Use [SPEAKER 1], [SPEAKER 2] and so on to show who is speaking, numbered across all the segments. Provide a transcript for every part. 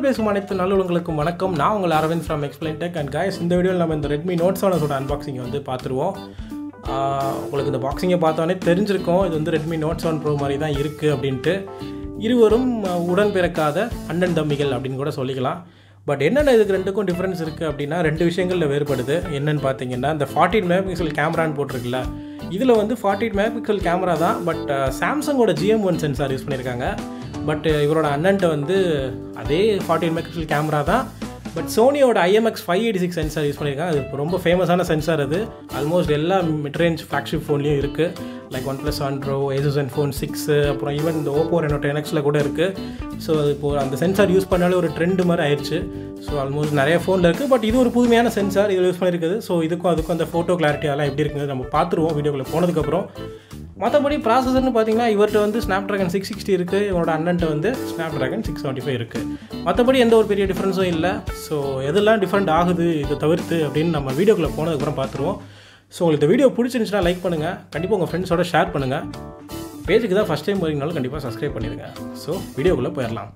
[SPEAKER 1] பேசும் அனைத்து நல்லுங்களுக்கும் வணக்கம் நான் உங்கள் Aravind from explain tech and guys இந்த வீடியோவில் நம்ம இந்த ரெட்மி நோட் செவனஸோட அன்பாக்சிங் வந்து பார்த்துருவோம் ஆஹ் உங்களுக்கு இந்த பாக்ஸிங்கை பார்த்தோன்னே தெரிஞ்சிருக்கும் இது வந்து ரெட்மி நோட் செவன் ப்ரோ மாதிரி தான் இருக்குது அப்படின்ட்டு இருவரும் ஆஹ், உடன் பிறக்காத அண்ணன் தம்பிகள் அப்படின்னு கூட சொல்லிக்கலாம் பட் என்னென்ன இதுக்கு ரெண்டுக்கும் டிஃப்ரென்ஸ் இருக்குது அப்படின்னா ரெண்டு விஷயங்களில் வேறுபடுது என்னன்னு பார்த்தீங்கன்னா இந்த ஃபார்ட்டி மெகா பிக்சல் கேமரான்னு போட்டிருக்குல்ல இதில் வந்து ஃபார்ட்டி மெகா பிக்சல் கேமரா தான் பட் சாம்சங்கோட ஜிஎம் ஒன் சென்சார் யூஸ் பண்ணியிருக்காங்க பட் இவரோட அண்ணன்ட்ட வந்து அதே ஃபார்ட்டி மெகா பிக்சல் கேமரா தான் பட் சோனியோட IMX five eighty six sensor use பண்ணியிருக்காங்க அது இப்போ ரொம்ப ஃபேமஸான சென்சார் அது ஆல்மோஸ்ட் எல்லா மிட்ரேஞ்ச் ஃப்ளாக்ஷிப் ஃபோன்லேயும் இருக்குது like one plus one pro ஏசுசன் ஃபோன் சிக்ஸு அப்புறம் ஈவன் இந்த ஓப்போ ரெனோ டென் எக்ஸில் கூட இருக்குது ஸோ இப்போது அந்த சென்சார் யூஸ் பண்ணாலே ஒரு ட்ரெண்ட் மாதிரி ஆயிடுச்சு ஸோ ஆல்மோஸ்ட் நிறைய ஃபோனில் இருக்குது பட் இது ஒரு புதுமையான சென்சார் இது யூஸ் பண்ணியிருக்குது ஸோ இதுக்கும் அதுக்கும் அந்த ஃபோட்டோ கிளாரிட்டி அதெல்லாம் எப்படி இருக்குது நம்ம பார்த்துருவோம் வீடியோக்குள்ளே போனதுக்கப்புறம் மற்றபடி ப்ராசஸர்னு பார்த்தீங்கன்னா இவர்கிட்ட வந்து ஸ்னாப் ட்ராகன் சிக்ஸ் சிக்ஸ்டி இருக்குது இவனோட அண்ணன்ட்ட வந்து snapdragon six seventy five இருக்குது மற்றபடி எந்த ஒரு பெரிய டிஃப்ரென்ஸும் இல்லை ஸோ எதெல்லாம் டிஃப்ரெண்ட் ஆகுது இதை தவிர்த்து அப்படின்னு நம்ம வீடியோக்குள்ளே போனதுக்கப்புறம் பார்த்துருவோம் ஸோ உங்களுக்கு இந்த வீடியோ பிடிச்சிருந்துச்சுன்னா லைக் பண்ணுங்கள் கண்டிப்பாக உங்கள் ஃப்ரெண்ட்ஸோட ஷேர் பண்ணுங்கள் பேஜுக்கு தான் ஃபஸ்ட் டைம் வரீங்கனாலும் கண்டிப்பாக சப்ஸ்கிரைப் பண்ணிடுங்க ஸோ வீடியோக்குள்ளே போயிடலாம்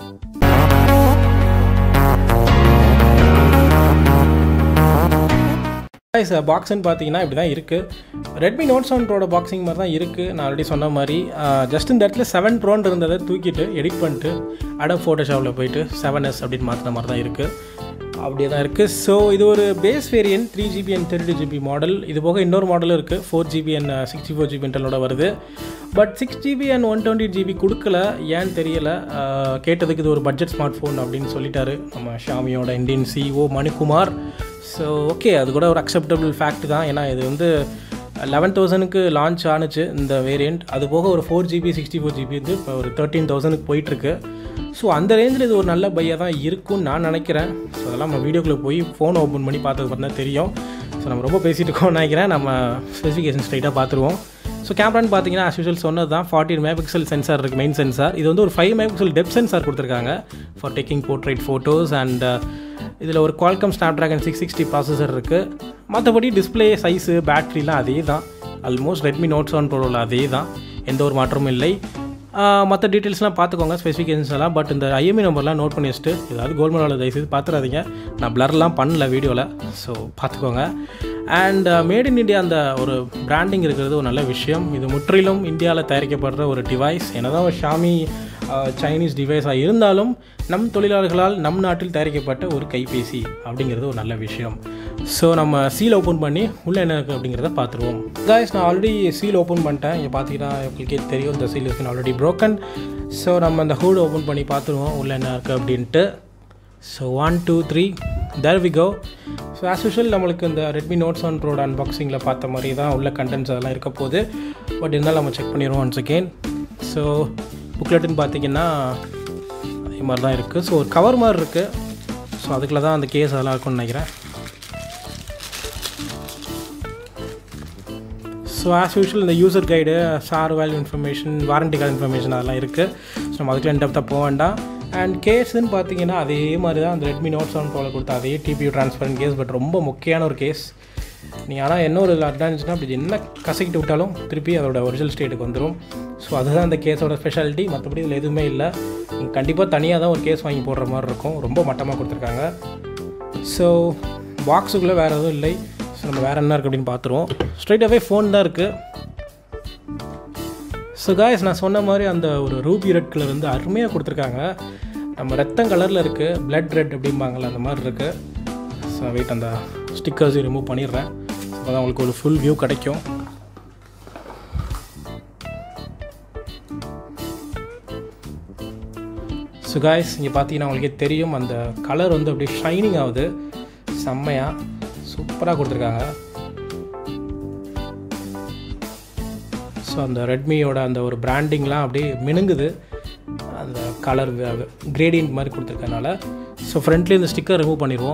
[SPEAKER 1] சார் பாக்ஸ்ன்னு பார்த்தீங்கன்னா இப்படி தான் இருக்குது ரெட்மி நோட் செவன் ப்ரோட பாக்ஸிங் மாதிரி தான் இருக்குது நான் ஆல்ரெடி சொன்ன மாதிரி ஜஸ்ட் இந்த இடத்துல செவன் ப்ரோன்னு இருந்ததை தூக்கிட்டு எடிட் பண்ணிட்டு அடம் ஃபோட்டோஷாப்பில் போயிட்டு செவன் எஸ் அப்படின்னு மாற்றின மாதிரி தான் இருக்குது அப்படியே தான் இருக்குது ஸோ இது ஒரு base variant three GB and thirty GB model இது போக இன்னொரு மாடலும் இருக்குது four GB and sixty four GB இன்டலோட வருது but six GB and one twenty GB கொடுக்கல ஏன்னு தெரியல ஆஹ் கேட்டதுக்கு இது ஒரு பட்ஜெட் ஸ்மார்ட் ஃபோன் அப்படின்னு சொல்லிட்டாரு நம்ம ஷாமியோட Indian CEO Manikumar so okay அது கூட ஒரு அக்செப்டபிள் ஃபேக்ட் தான் ஏன்னா இது வந்து லெவன் தௌசண்ட்க்கு லான்ச் ஆனுச்சு இந்த வேரியண்ட் அது போக ஒரு four GB sixty four GB வந்து இப்போ ஒரு தேர்ட்டீன் தௌசண்ட்க்கு போயிட்டுருக்கு ஸோ அந்த ரேஞ்சில் இது ஒரு நல்ல பையாக தான் இருக்கும்னு நான் நினைக்கிறேன் ஸோ அதெல்லாம் நம்ம வீடியோக்குள்ளே போய் ஃபோன் ஓப்பன் பண்ணி பார்த்ததுக்கு தான் தெரியும் ஸோ நம்ம ரொம்ப பேசிட்டு இருக்கோம்னு நினைக்கிறேன் நம்ம ஸ்பெசிஃபிகேஷன் ஸ்ட்ரைட்டாக பார்த்துருவோம் ஸோ கேமரான்னு பார்த்தீங்கன்னா as usual சொன்னது தான் ஃபார்ட்டி மெகா பிக்சல் சென்சார் இருக்குது மெயின் சென்சார் இது வந்து ஒரு five mega pixel depth sensor கொடுத்துருக்காங்க for taking portrait photos and இதில் ஒரு Qualcomm snapdragon six sixty processor இருக்குது மற்றபடி டிஸ்பிளே சைஸு பேட்ரிலாம் அதே தான் ஆல்மோஸ்ட் ரெட்மி நோட் செவன் ப்ரோவில் அதே தான் எந்த ஒரு மாற்றமும் இல்லை மற்ற டீட்டெயில்ஸ்லாம் பார்த்துக்கோங்க ஸ்பெசிஃபிகேஷன்ஸ் எல்லாம் பட் இந்த ஐஎம்இ நம்பர்லாம் நோட் பண்ணி வச்சுட்டு ஏதாவது கோல்மனோட தயவுசெய்து பார்த்துறாதீங்க நான் பிளர்லாம் பண்ணல வீடியோவில் ஸோ பார்த்துக்கோங்க அண்ட் மேட் இன் இந்தியா அந்த ஒரு பிராண்டிங் இருக்கிறது ஒரு நல்ல விஷயம் இது முற்றிலும் இந்தியாவில் தயாரிக்கப்படுற ஒரு டிவைஸ் என்னதான் ஒரு ஷாமி சைனீஸ் டிவைஸாக இருந்தாலும் நம் தொழிலாளர்களால் நம் நாட்டில் தயாரிக்கப்பட்ட ஒரு கைபேசி அப்படிங்கிறது ஒரு நல்ல விஷயம் ஸோ நம்ம சீல் ஓப்பன் பண்ணி உள்ளே என்ன இருக்குது அப்படிங்கிறத பார்த்துருவோம் காய்ஸ் நான் ஆல்ரெடி சீல் ஓப்பன் பண்ணிட்டேன் இங்கே பார்த்தீங்கன்னா உங்களுக்கே தெரியும் இந்த சீல் இருக்கு ஆல்ரெடி broken ஸோ நம்ம அந்த ஹூட் ஓப்பன் பண்ணி பார்த்துருவோம் உள்ளே என்ன இருக்குது அப்படின்ட்டு so one two three there we go so as usual நம்மளுக்கு இந்த ரெட்மி நோட் செவன் ப்ரோட அன்பாக்சிங்கில் பார்த்த மாதிரி தான் உள்ள கண்டென்ட்ஸ் அதெல்லாம் இருக்க போகுது பட் இருந்தாலும் நம்ம செக் பண்ணிடுவோம் ஒன்ஸ் அகெயின் ஸோ புக்லெட்டுன்னு பார்த்தீங்கன்னா அதே மாதிரி தான் இருக்குது ஸோ ஒரு கவர் மாதிரி இருக்குது ஸோ அதுக்குள்ள தான் அந்த கேஸ் அதெல்லாம் இருக்கும்னு நினைக்கிறேன் ஸோ ஆஸ் யூஷுவல் இந்த user guide SAR value information warranty card information அதெல்லாம் இருக்குது ஸோ நம்ம அதுக்குள்ள டெப்த்தாக போக வேண்டாம் அண்ட் கேஸ்ன்னு பார்த்தீங்கன்னா அதே மாதிரி தான் அந்த ரெட்மி நோட் செவன் ப்ரோவில் கொடுத்த அதே டிபியூ ட்ரான்ஸ்பரண்ட் கேஸ் பட் ரொம்ப முக்கியமான ஒரு கேஸ் நீங்கள் ஆனால் என்ன ஒரு அட்வான்டேஜ்னால் அப்படி என்ன கசக்கிட்டு விட்டாலும் திருப்பி அதோட ஒரிஜினல் ஸ்டேட்டுக்கு வந்துடும் ஸோ அதுதான் அந்த கேஸோட ஸ்பெஷாலிட்டி மற்றபடி இதில் எதுவுமே இல்லை நீங்கள் கண்டிப்பாக தனியாக தான் ஒரு கேஸ் வாங்கி போடுற மாதிரி இருக்கும் ரொம்ப மட்டமாக கொடுத்துருக்காங்க ஸோ பாக்ஸுக்குள்ளே வேறு எதுவும் இல்லை ஸோ நம்ம வேறு என்ன இருக்குது அப்படின்னு பார்த்துருவோம் ஸ்ட்ரைட்டாகவே ஃபோன் தான் இருக்குது ஸோ காய்ஸ் நான் சொன்ன மாதிரி அந்த ஒரு ரூபி ரெட் கலர் வந்து அருமையாக கொடுத்துருக்காங்க நம்ம ரத்தம் கலரில் இருக்குது பிளட் ரெட் அப்படிம்பாங்கள்ல அந்த மாதிரி இருக்குது ஸோ வெயிட் அந்த ஸ்டிக்கர்ஸ் ரிமூவ் பண்ணிடுறேன் அப்போ தான் உங்களுக்கு ஒரு ஃபுல் வியூ கிடைக்கும் ஸோ காய்ஸ் இங்கே பார்த்தீங்கன்னா உங்களுக்கே தெரியும் அந்த கலர் வந்து அப்படியே ஷைனிங் ஆகுது செம்மையாக சூப்பராக கொடுத்துருக்காங்க ஸோ அந்த ரெட்மியோட அந்த ஒரு பிராண்டிங்லாம் அப்படியே மினுங்குது அந்த கலர் கிரேடியன்ட் மாதிரி கொடுத்துருக்கனால ஸோ ஃப்ரண்ட்லேயே இந்த ஸ்டிக்கர் ரிமூவ் பண்ணிடுவோம்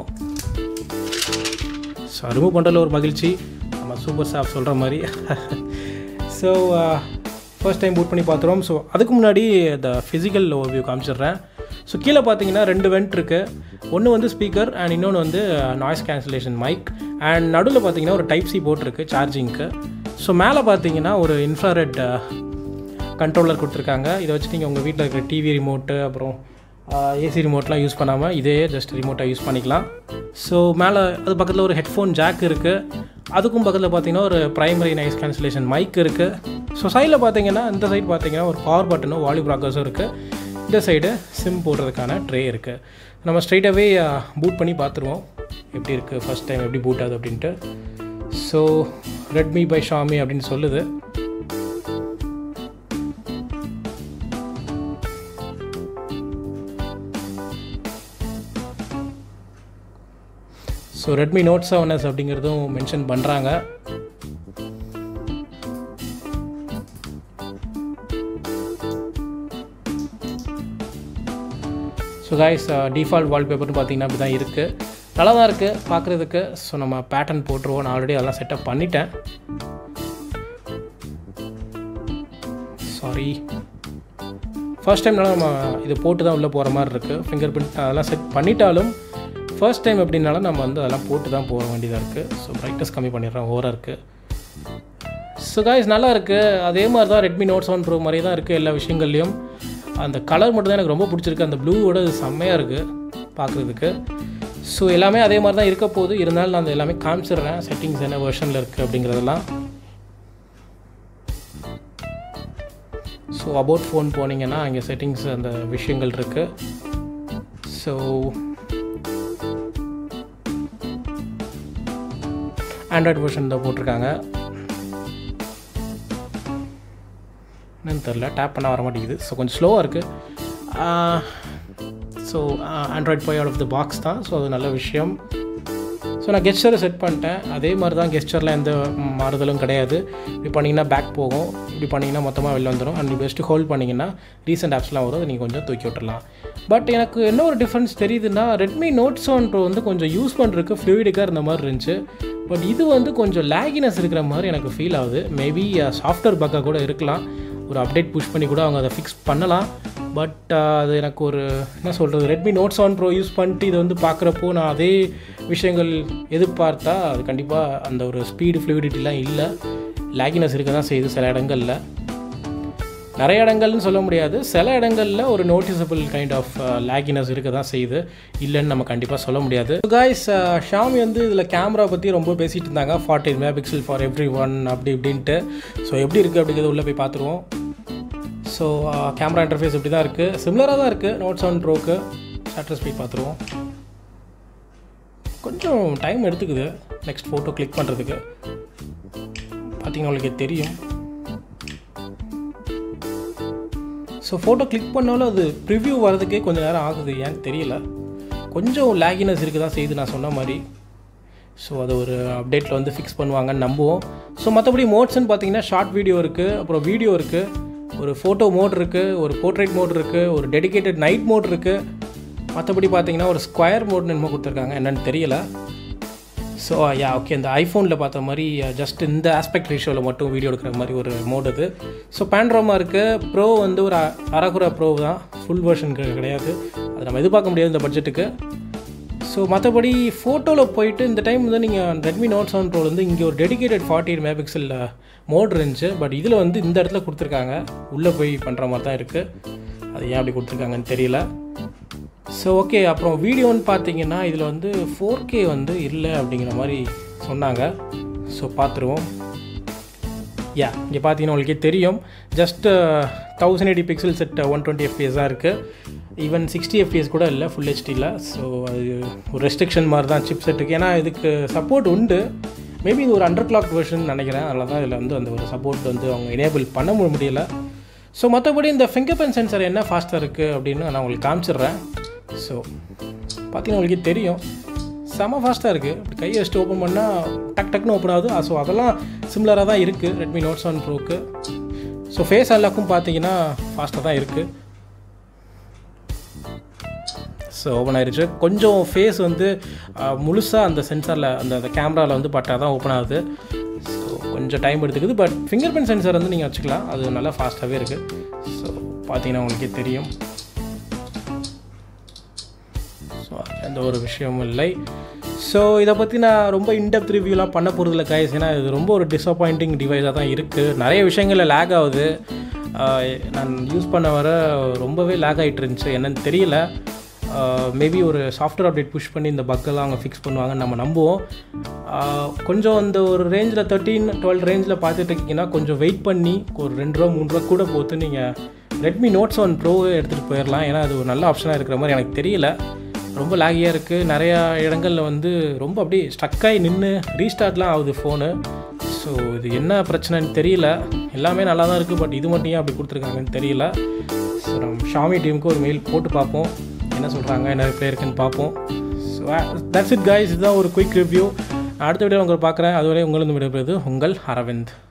[SPEAKER 1] ஸோ ரிமூவ் பண்ணுறதுல ஒரு மகிழ்ச்சி நம்ம சூப்பர் ஸ்டாஃப் சொல்கிற மாதிரி ஸோ ஃபர்ஸ்ட் டைம் பூட் பண்ணி பார்த்துருவோம் ஸோ அதுக்கு முன்னாடி இந்த ஃபிசிக்கல் ஓவியூ காமிச்சிடுறேன் ஸோ கீழே பார்த்தீங்கன்னா ரெண்டு வெண்ட் இருக்குது ஒன்று வந்து ஸ்பீக்கர் அண்ட் இன்னொன்று வந்து நாய்ஸ் கேன்சலேஷன் மைக் அண்ட் நடுவில் பார்த்தீங்கன்னா ஒரு டைப் சி போட்டிருக்கு சார்ஜிங்க்கு ஸோ மேலே பார்த்தீங்கன்னா ஒரு இன்ஃப்ராரெட் கண்ட்ரோலர் கொடுத்துருக்காங்க இதை வச்சு நீங்கள் உங்கள் வீட்டில் இருக்கிற டிவி ரிமோட்டு அப்புறம் ஏசி ரிமோட்லாம் யூஸ் பண்ணாமல் இதே ஜஸ்ட் ரிமோட்டாக யூஸ் பண்ணிக்கலாம் ஸோ மேலே அது பக்கத்தில் ஒரு ஹெட்ஃபோன் ஜாக் இருக்குது அதுக்கும் பக்கத்தில் பார்த்தீங்கன்னா ஒரு ப்ரைமரி நைஸ் கேன்சலேஷன் மைக் இருக்குது ஸோ சைடில் பார்த்தீங்கன்னா இந்த சைடு பார்த்தீங்கன்னா ஒரு பவர் பட்டனும் வால்யூ ப்ராக்கர்ஸும் இருக்குது இந்த சைடு சிம் போடுறதுக்கான ட்ரே இருக்குது நம்ம ஸ்ட்ரைட்டாகவே பூட் பண்ணி பார்த்துருவோம் எப்படி இருக்குது ஃபஸ்ட் டைம் எப்படி பூட் ஆகுது அப்படின்ட்டு ஸோ ரெட்மி பை ஷாமி அப்படின்னு சொல்லுது so Redmi note seven S அப்படிங்கிறதும் மென்ஷன் பண்ணுறாங்க ஸோ காய்ஸ் டிஃபால்ட் வால்பேப்பர்னு பார்த்தீங்கன்னா அப்படி தான் இருக்குது நல்லா தான் இருக்குது பார்க்குறதுக்கு ஸோ நம்ம பேட்டர்ன் போட்டுருவோம் நான் ஆல்ரெடி அதெல்லாம் செட்டப் பண்ணிட்டேன் சாரி ஃபர்ஸ்ட் டைம்னால நம்ம இது போட்டு தான் உள்ளே போகிற மாதிரி இருக்குது ஃபிங்கர் பிரிண்ட் அதெல்லாம் செட் பண்ணிட்டாலும் ஃபர்ஸ்ட் டைம் எப்படின்னாலும் நம்ம வந்து அதெல்லாம் போட்டு தான் போக வேண்டியதாக இருக்குது ஸோ ப்ரைட்னஸ் கம்மி பண்ணிடுறோம் ஓவராக இருக்குது ஸோ காய்ஸ் நல்லா இருக்குது அதே மாதிரி தான் ரெட்மி நோட் செவன் ப்ரோ மாதிரி தான் இருக்குது எல்லா விஷயங்கள்லையும் அந்த கலர் மட்டும் தான் எனக்கு ரொம்ப பிடிச்சிருக்கு அந்த ப்ளூவோட இது செம்மையாக இருக்குது பார்க்குறதுக்கு ஸோ எல்லாமே அதே மாதிரி தான் இருக்க போகுது இருந்தாலும் நான் அந்த எல்லாமே காமிச்சிடுறேன் செட்டிங்ஸ் என்ன வெர்ஷனில் இருக்குது அப்படிங்கிறதெல்லாம் ஸோ அபவுட் ஃபோன் போனீங்கன்னா அங்கே செட்டிங்ஸ் அந்த விஷயங்கள் இருக்குது ஸோ ஆண்ட்ராய்டு வெர்ஷன் தான் போட்டிருக்காங்க என்னன்னு தெரில டேப் பண்ண வர மாட்டேங்குது ஸோ கொஞ்சம் ஸ்லோவாக இருக்குது so android pie out of the box தான் ஸோ அது நல்ல விஷயம் ஸோ நான் கெஸ்டரை செட் பண்ணிட்டேன் அதே மாதிரி தான் கெஸ்டரில் எந்த மாறுதலும் கிடையாது இப்படி பண்ணிங்கன்னா பேக் போகும் இப்படி பண்ணிங்கன்னா மொத்தமாக வெளில வந்துடும் அண்ட் பெஸ்ட்டு ஹோல்ட் பண்ணிங்கன்னா ரீசெண்ட் ஆப்ஸ்லாம் வரும் அதை நீங்கள் கொஞ்சம் தூக்கி விட்டுறலாம் பட் எனக்கு என்ன ஒரு டிஃப்ரென்ஸ் தெரியுதுன்னா ரெட்மி நோட் செவன் ப்ரோ வந்து கொஞ்சம் யூஸ் பண்ணுறதுக்கு ஃப்ளூயிடிக்காக இருந்த மாதிரி இருந்துச்சு பட் இது வந்து கொஞ்சம் லேகினஸ் இருக்கிற மாதிரி எனக்கு ஃபீல் ஆகுது மேபி சாஃப்ட்வேர் பக்காக கூட இருக்கலாம் ஒரு அப்டேட் புஷ் பண்ணி கூட அவங்க அதை ஃபிக்ஸ் பண்ணலாம் பட் அது எனக்கு ஒரு என்ன சொல்கிறது Redmi note seven pro use பண்ணிட்டு இதை வந்து பார்க்குறப்போ நான் அதே விஷயங்கள் எதிர்பார்த்தா அது கண்டிப்பாக அந்த ஒரு ஸ்பீடு ஃப்ளூயிடிட்டிலாம் இல்லை லேகினஸ் இருக்க தான் செய்யுது சில இடங்களில் நிறைய இடங்கள்னு சொல்ல முடியாது சில இடங்களில் ஒரு நோட்டிசபிள் கைண்ட் ஆஃப் லேகினஸ் இருக்க தான் செய்யுது இல்லைன்னு நம்ம கண்டிப்பாக சொல்ல முடியாது காய்ஸ் ஷாமி வந்து இதில் கேமரா பற்றி ரொம்ப பேசிகிட்டு இருந்தாங்க forty mega pixel for every one அப்படி இப்படின்ட்டு ஸோ எப்படி இருக்குது அப்படிங்கிறது உள்ளே போய் பார்த்துருவோம் ஸோ கேமரா இன்டர்ஃபேஸ் இப்படி தான் இருக்குது சிமிலராக தான் இருக்குது நோட் செவன் ப்ரோக்கு ஷட்டர் ஸ்பீட் பார்த்துருவோம் கொஞ்சம் டைம் எடுத்துக்குது நெக்ஸ்ட் ஃபோட்டோ கிளிக் பண்ணுறதுக்கு பார்த்தீங்கன்னா உங்களுக்கு தெரியும் ஸோ ஃபோட்டோ கிளிக் பண்ணாலும் அது ப்ரிவ்யூ வரதுக்கே கொஞ்சம் நேரம் ஆகுது ஏன்னு தெரியல கொஞ்சம் லேகினஸ் இருக்குது தான் செய்யுது நான் சொன்ன மாதிரி ஸோ அது ஒரு அப்டேட்டில் வந்து ஃபிக்ஸ் பண்ணுவாங்கன்னு நம்புவோம் ஸோ மற்றபடி மோட்ஸ்ன்னு பார்த்தீங்கன்னா ஷார்ட் வீடியோ இருக்குது அப்புறம் வீடியோ இருக்குது ஒரு ஃபோட்டோ மோட் இருக்குது ஒரு போர்ட்ரேட் மோட் இருக்குது ஒரு டெடிகேட்டட் நைட் மோட் இருக்குது மற்றபடி பார்த்தீங்கன்னா ஒரு ஸ்கொயர் மோட்னு என்னமோ கொடுத்துருக்காங்க என்னென்னு தெரியல ஸோ யா ஓகே இந்த ஐஃபோனில் பார்த்த மாதிரி ஜஸ்ட் இந்த ஆஸ்பெக்ட் ரேஷியோவில் மட்டும் வீடியோ எடுக்கிற மாதிரி ஒரு மோட் அது ஸோ பேண்ட்ரோமா இருக்குது ப்ரோ வந்து ஒரு அரகுரா ப்ரோ தான் ஃபுல் வெர்ஷன் கிடையாது அது நம்ம எதிர்பார்க்க முடியாது இந்த பட்ஜெட்டுக்கு ஸோ மற்றபடி ஃபோட்டோவில் போயிட்டு இந்த டைம் வந்து நீங்கள் ரெட்மி நோட் செவன் ப்ரோ வந்து இங்கே ஒரு dedicated forty eight mega pixel mode இருந்துச்சு பட் இதில் வந்து இந்த இடத்துல கொடுத்துருக்காங்க உள்ளே போய் பண்ணுற மாதிரி தான் இருக்குது அது ஏன் அப்படி கொடுத்துருக்காங்கன்னு தெரியல ஸோ ஓகே அப்புறம் வீடியோன்னு பார்த்தீங்கன்னா இதில் வந்து ஃபோர் கே வந்து இல்லை அப்படிங்கிற மாதிரி சொன்னாங்க ஸோ பார்த்துருவோம் யா இங்கே பார்த்தீங்கன்னா உங்களுக்கே தெரியும் just thousand eighty pixel set one twenty FPS தான் இருக்குது ஈவன் சிக்ஸ்டி எஃபிஎஸ் கூட இல்லை ஃபுல் ஹெச்டியில் ஸோ அது ஒரு ரெஸ்ட்ரிக்ஷன் மாதிரி தான் சிப் செட்டுக்கு ஏன்னா இதுக்கு சப்போர்ட் உண்டு மேபி இது ஒரு அண்டர் கிளாக் வெர்ஷன் நினைக்கிறேன் அதனால தான் இதில் வந்து அந்த ஒரு சப்போர்ட் வந்து அவங்க எனேபிள் பண்ண முடியல ஸோ மற்றபடி இந்த ஃபிங்கர் பிரிண்ட் சென்சர் என்ன ஃபாஸ்ட்டாக இருக்குது அப்படின்னு நான் உங்களுக்கு காமிச்சிடுறேன் ஸோ பார்த்தீங்கன்னா உங்களுக்கே தெரியும் செம ஃபாஸ்ட்டாக இருக்குது இப்படி கையை வச்சுட்டு ஓப்பன் பண்ணால் டக் டக்குன்னு ஓப்பன் ஆகுது ஸோ அதெல்லாம் சிமிலராக தான் இருக்குது ரெட்மி நோட் செவன் ப்ரோக்கு ஸோ ஃபேஸ் அல்லாக்கும் பார்த்தீங்கன்னா ஃபாஸ்ட்டாக தான் இருக்குது ஸோ ஓப்பன் ஆயிடுச்சு கொஞ்சம் ஃபேஸ் வந்து முழுசாக அந்த சென்சாரில் அந்த அந்த கேமராவில் வந்து பட்டால் தான் ஓப்பன் ஆகுது ஸோ கொஞ்சம் டைம் எடுத்துக்குது பட் ஃபிங்கர் பிரிண்ட் சென்சார் வந்து நீங்கள் வச்சுக்கலாம் அது நல்லா ஃபாஸ்ட்டாகவே இருக்குது ஸோ பார்த்தீங்கன்னா உங்களுக்கே தெரியும் ஸோ எந்த ஒரு விஷயமும் இல்லை ஸோ இதை பற்றி நான் ரொம்ப இன்டெப்த் ரிவ்யூலாம் பண்ண போகிறதில்ல கைஸ் ஏன்னா இது ரொம்ப ஒரு டிசப்பாயிண்டிங் டிவைஸாக தான் இருக்குது நிறைய விஷயங்களில் லேக் ஆகுது நான் யூஸ் பண்ண வர ரொம்பவே லேக் ஆகிட்டு இருந்துச்சு என்னன்னு தெரியல மேபி ஒரு சாஃப்ட்வேர் அப்டேட் புஷ் பண்ணி இந்த பக்கெல்லாம் அவங்க ஃபிக்ஸ் பண்ணுவாங்கன்னு நம்ம நம்புவோம் ஆஹ் கொஞ்சம் அந்த ஒரு ரேஞ்சில் தேர்ட்டீன் டுவெல் ரேஞ்சில் பார்த்துட்டு இருக்கீங்கன்னா கொஞ்சம் வெயிட் பண்ணி ஒரு ரெண்டு ரூபா மூணு ரூபா கூட போட்டு நீங்கள் ரெட்மி நோட்ஸ் ஒன் ப்ரோ எடுத்துகிட்டு போயிடலாம் ஏன்னா அது ஒரு நல்ல ஆப்ஷனாக இருக்கிற மாதிரி எனக்கு தெரியல ரொம்ப லாகியாக இருக்குது நிறையா இடங்களில் வந்து ரொம்ப அப்படியே ஸ்டக்காகி நின்று ரீஸ்டார்ட்லாம் ஆகுது ஃபோனு ஸோ இது என்ன பிரச்சனைன்னு தெரியல எல்லாமே நல்லா தான் இருக்குது பட் இது மட்டும் ஏன் அப்படி கொடுத்துருக்காங்கன்னு தெரியல ஸோ நம்ம ஷாமி டீமுக்கு ஒரு மெயில் போட்டு பார்ப்போம் என்ன சொல்கிறாங்க என்ன ரிப்ளை இருக்குன்னு பார்ப்போம் ஸோ தட்ஸ் இட் கைஸ் இதுதான் ஒரு குயிக் ரிவ்யூ அடுத்த வீடியோ உங்களை பார்க்குறேன் அதுவரை உங்களிருந்து விடைபெறுவது உங்கள் அரவிந்த்